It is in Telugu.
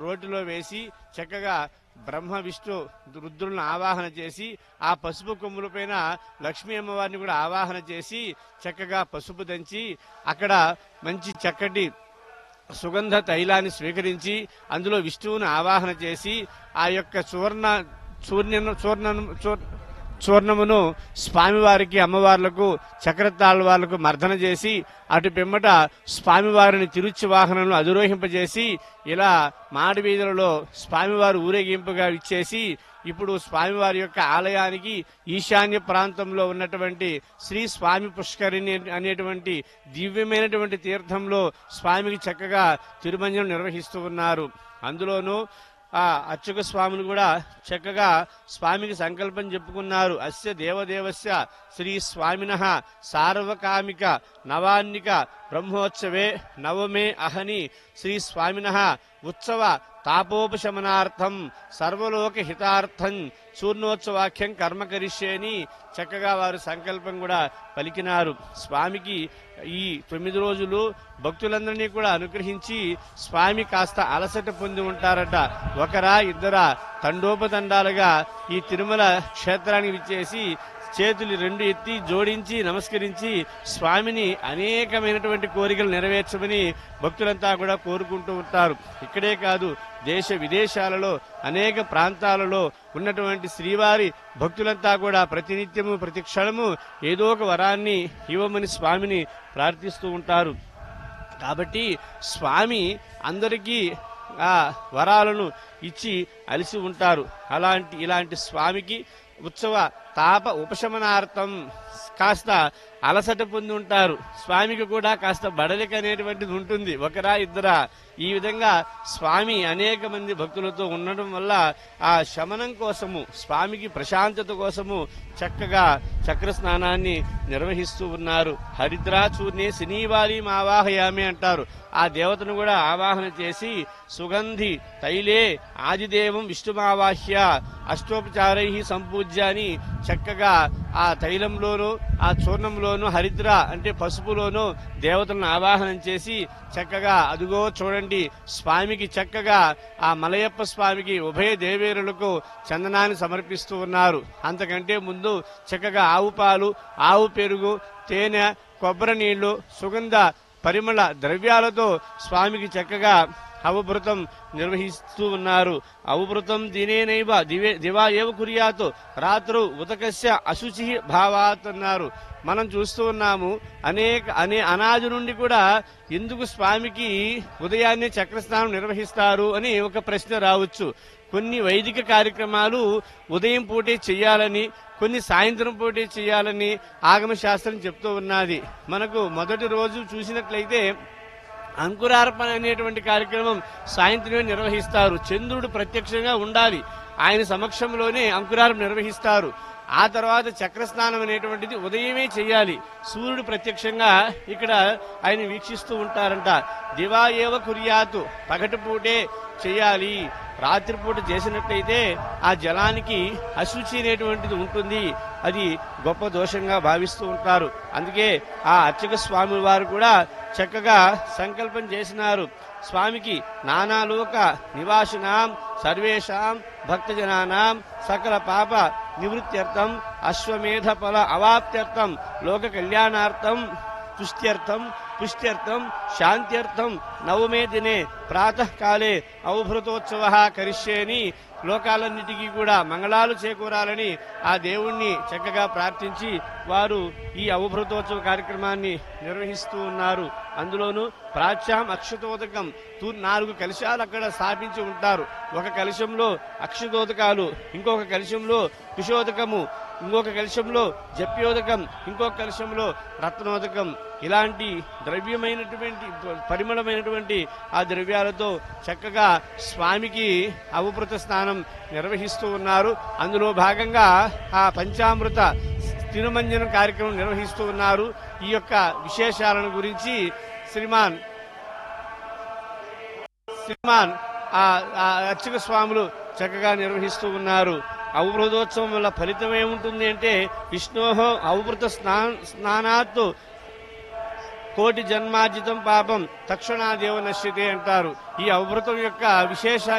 రోటిలో వేసి చక్కగా బ్రహ్మ విష్ణు రుద్రులను ఆవాహన చేసి ఆ పసుపు కొమ్ముల పైన లక్ష్మీ అమ్మవారిని కూడా ఆవాహన చేసి చక్కగా పసుపు దంచి అక్కడ మంచి చక్కటి సుగంధ తైలాన్ని స్వీకరించి అందులో విష్ణువుని ఆవాహన చేసి ఆ యొక్క సువర్ణ చూర్ణ చూర్ణ చూర్- చూర్ణమును స్వామివారికి అమ్మవార్లకు చక్రతాళ్ళ వాళ్లకు మర్దన చేసి అటు పిమ్మట స్వామివారిని తిరుచి వాహనంలో అధిరోహింపజేసి ఇలా మాడి వీధులలో స్వామివారు ఊరేగింపుగా ఇచ్చేసి ఇప్పుడు స్వామివారి యొక్క ఆలయానికి ఈశాన్య ప్రాంతంలో ఉన్నటువంటి శ్రీ స్వామి పుష్కరిణి అనేటువంటి దివ్యమైనటువంటి తీర్థంలో స్వామికి చక్కగా తిరుమంజనం నిర్వహిస్తూ ఉన్నారు అందులోనూ ఆ అర్చక స్వాములు కూడా చక్కగా స్వామికి సంకల్పం చెప్పుకున్నారు అస్య దేవదేవస్య శ్రీ స్వామిన సార్వకామిక నవాన్నిక బ్రహ్మోత్సవే నవమే అహని శ్రీ స్వామిన ఉత్సవ తాపోపశమనార్థం సర్వలోక హితార్థం చూర్ణోత్సవాఖ్యం కర్మ కరిష్యేని చక్కగా వారు సంకల్పం కూడా పలికినారు స్వామికి ఈ తొమ్మిది రోజులు భక్తులందరినీ కూడా అనుగ్రహించి స్వామి కాస్త అలసట పొంది ఉంటారట ఒకరా ఇద్దరా తండోపతండాలుగా ఈ తిరుమల క్షేత్రానికి విచ్చేసి చేతులు రెండు ఎత్తి జోడించి నమస్కరించి స్వామిని అనేకమైనటువంటి కోరికలు నెరవేర్చమని భక్తులంతా కూడా కోరుకుంటూ ఉంటారు ఇక్కడే కాదు దేశ విదేశాలలో అనేక ప్రాంతాలలో ఉన్నటువంటి శ్రీవారి భక్తులంతా కూడా ప్రతినిత్యము ప్రతి క్షణము ఏదో ఒక వరాన్ని ఇవ్వమని స్వామిని ప్రార్థిస్తూ ఉంటారు కాబట్టి స్వామి అందరికీ ఆ వరాలను ఇచ్చి అలిసి ఉంటారు అలాంటి ఇలాంటి స్వామికి ఉత్సవ తాప ఉపశమనార్థం కాస్త అలసట పొంది ఉంటారు స్వామికి కూడా కాస్త బడలిక అనేటువంటిది ఉంటుంది ఒకరా ఇద్దరా ఈ విధంగా స్వామి అనేక మంది భక్తులతో ఉండడం వల్ల ఆ శమనం కోసము స్వామికి ప్రశాంతత కోసము చక్కగా చక్ర స్నానాన్ని నిర్వహిస్తూ ఉన్నారు హరిద్రాచూర్ణే శనివాలి ఆవాహయామి అంటారు ఆ దేవతను కూడా ఆవాహన చేసి సుగంధి తైలే ఆదిదేవం విష్ణుమావాహ్య అష్టోపచారై సంపూజ్య అని చక్కగా ఆ తైలంలోను ఆ చూర్ణంలోను హరిద్ర అంటే పసుపులోను దేవతలను ఆవాహనం చేసి చక్కగా అదుగో చూడండి స్వామికి చక్కగా ఆ మలయప్ప స్వామికి ఉభయ దేవేరులకు చందనాన్ని సమర్పిస్తూ ఉన్నారు అంతకంటే ముందు చక్కగా ఆవు పాలు ఆవు పెరుగు తేనె కొబ్బరి నీళ్లు సుగంధ పరిమళ ద్రవ్యాలతో స్వామికి చక్కగా అవభృతం నిర్వహిస్తూ ఉన్నారు అవభృతం దినేనైవ దివే దివా ఏవ కురియాతు రాత్రు ఉదకస్య అశుచి భావాత్ అన్నారు మనం చూస్తూ ఉన్నాము అనేక అనే అనాది నుండి కూడా ఎందుకు స్వామికి ఉదయాన్నే చక్రస్నానం నిర్వహిస్తారు అని ఒక ప్రశ్న రావచ్చు కొన్ని వైదిక కార్యక్రమాలు ఉదయం పూటే చేయాలని కొన్ని సాయంత్రం పూటే చేయాలని ఆగమ శాస్త్రం చెప్తూ ఉన్నది మనకు మొదటి రోజు చూసినట్లయితే అంకురార్పణ అనేటువంటి కార్యక్రమం సాయంత్రమే నిర్వహిస్తారు చంద్రుడు ప్రత్యక్షంగా ఉండాలి ఆయన సమక్షంలోనే అంకురార్పణ నిర్వహిస్తారు ఆ తర్వాత చక్రస్నానం అనేటువంటిది ఉదయమే చేయాలి సూర్యుడు ప్రత్యక్షంగా ఇక్కడ ఆయన వీక్షిస్తూ ఉంటారంట దివా ఏవ కురియాతు పగటిపూటే చేయాలి రాత్రిపూట చేసినట్లయితే ఆ జలానికి అశుచి అనేటువంటిది ఉంటుంది అది గొప్ప దోషంగా భావిస్తూ ఉంటారు అందుకే ఆ అర్చక స్వామి వారు కూడా చక్కగా సంకల్పం చేసినారు స్వామికి నానాలోక నివాసినాం సర్వేషాం భక్తజనానాం సకల పాప నివృత్త్యర్థం అశ్వమేధ ఫల అవాప్త్యర్థం లోక కళ్యాణార్థం తుష్ట్యర్థం పుష్ట్యర్థం శాంత్యర్థం నవమే దినే ప్రాతకాలే అవభృతోత్సవ కరిష్యేని లోకాలన్నిటికీ కూడా మంగళాలు చేకూరాలని ఆ దేవుణ్ణి చక్కగా ప్రార్థించి వారు ఈ అవభృతోత్సవ కార్యక్రమాన్ని నిర్వహిస్తూ ఉన్నారు అందులోనూ ప్రాచ్యాం అక్షతోదకం తూ నాలుగు కలశాలు అక్కడ స్థాపించి ఉంటారు ఒక కలశంలో అక్షతోదకాలు ఇంకొక కలశంలో కుశోదకము ఇంకొక కలశంలో జప్యోదకం ఇంకొక కలశంలో రత్నోదకం ఇలాంటి ద్రవ్యమైనటువంటి పరిమళమైనటువంటి ఆ ద్రవ్యాలతో చక్కగా స్వామికి అవభృత స్నానం నిర్వహిస్తూ ఉన్నారు అందులో భాగంగా ఆ పంచామృత తిరుమంజనం కార్యక్రమం నిర్వహిస్తూ ఉన్నారు ఈ యొక్క విశేషాలను గురించి శ్రీమాన్ శ్రీమాన్ ఆ ఆ అర్చక స్వాములు చక్కగా నిర్వహిస్తూ ఉన్నారు అవభృతోత్సవం వల్ల ఫలితం ఏముంటుంది అంటే విష్ణోహో అవభృత స్నా స్నానాత్ కోటి జన్మార్జితం పాపం తక్షణాదేవ నశ్యతే అంటారు ఈ అవభృతం యొక్క విశేష